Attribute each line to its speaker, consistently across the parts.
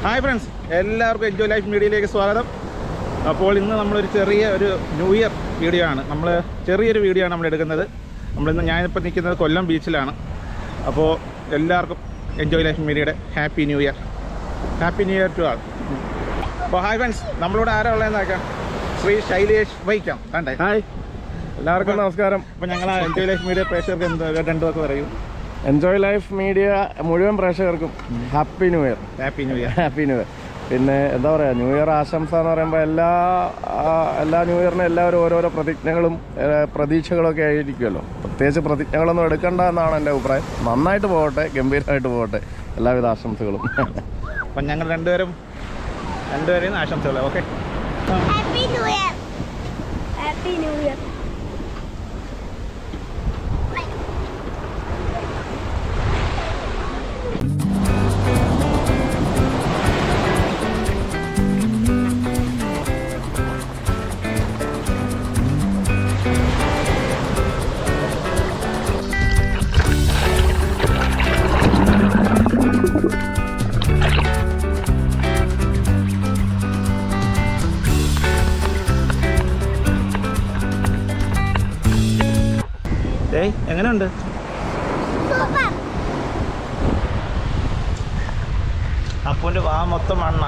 Speaker 1: Hi friends എല്ലാവർക്കും enjoy life മീഡിയയിലേക്ക് സ്വാഗതം അപ്പോൾ ഇന്ന് നമ്മളൊരു ചെറിയ ഒരു ന്യൂ ഇയർ വീഡിയോ ആണ് നമ്മൾ ചെറിയൊരു വീഡിയോ ആണ് നമ്മൾ എടുക്കുന്നത് നമ്മളിന്ന് ഞാനിപ്പോൾ നിൽക്കുന്നത് കൊല്ലം ബീച്ചിലാണ് അപ്പോൾ എല്ലാവർക്കും എൻജോയ് ലൈഫ് മീഡിയയുടെ happy new year happy new year to all അപ്പോൾ ഹായ് ഫ്രണ്ട്സ് നമ്മളിവിടെ ആരാ ഉള്ളതെന്ന് നോക്കാം ശ്രീ ശൈലേഷ് വൈക്കാം കണ്ടേ
Speaker 2: ഹായ് എല്ലാവർക്കും നമസ്കാരം
Speaker 1: അപ്പോൾ ഞങ്ങൾ ആ എൻജോയ് ലൈഫ് മീഡിയ പ്രേക്ഷകർക്ക് എന്ത് രണ്ടുമൊക്കെ പറയും
Speaker 2: എൻജോയ് ലൈഫ് മീഡിയ മുഴുവൻ പ്രേക്ഷകർക്കും happy new year
Speaker 1: happy new year
Speaker 2: happy new year പിന്നെ എന്താ പറയുക ന്യൂ ഇയർ ആശംസ എന്ന് പറയുമ്പോൾ എല്ലാ ആ, എല്ലാ ന്യൂ ഇയറിനും എല്ലാവരും ഓരോരോ പ്രതിജ്ഞകളും ഏ, പ്രതീക്ഷകളും ഒക്കെ ആയിരിക്കുമല്ലോ പ്രത്യേകിച്ച് പ്രതിജ്ഞകളൊന്നും എടുക്കണ്ട എന്നാണ് എൻ്റെ അഭിപ്രായം നന്നായിട്ട് പോകട്ടെ ഗംഭീരമായിട്ട് പോകട്ടെ എല്ലാവിധ ആശംസകളും
Speaker 1: അപ്പം ഞങ്ങൾ രണ്ടുപേരും രണ്ടുപേരെയും ആശംസകൾ okay
Speaker 3: Happy New Year. Happy New Year.
Speaker 1: ഏയ് എങ്ങനെയുണ്ട്
Speaker 3: Super.
Speaker 1: അപ്പൂൻ്റെ വാ മൊത്തം മണ്ണ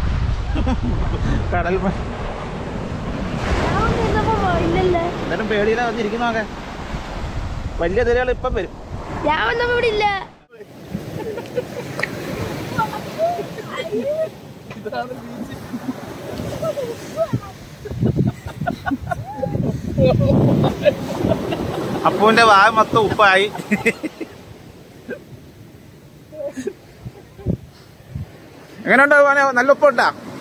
Speaker 1: കടൽ മ-
Speaker 3: ഞാൻ നിന്നപ്പോ പോയില്ലല്ലേ
Speaker 1: എന്നാലും പേടിയില്ല വന്നിരിക്കുന്നൊക്കെ വലിയ തിരകൾ ഇപ്പം വരും
Speaker 3: ഞാൻ വന്നപ്പോ ഇവിടെ ഇല്ല
Speaker 1: അപ്പൂൻ്റെ വാ മൊത്തം ഉപ്പായി എങ്ങനെയുണ്ട് മോനെ? നല്ല ഉപ്പുണ്ടാ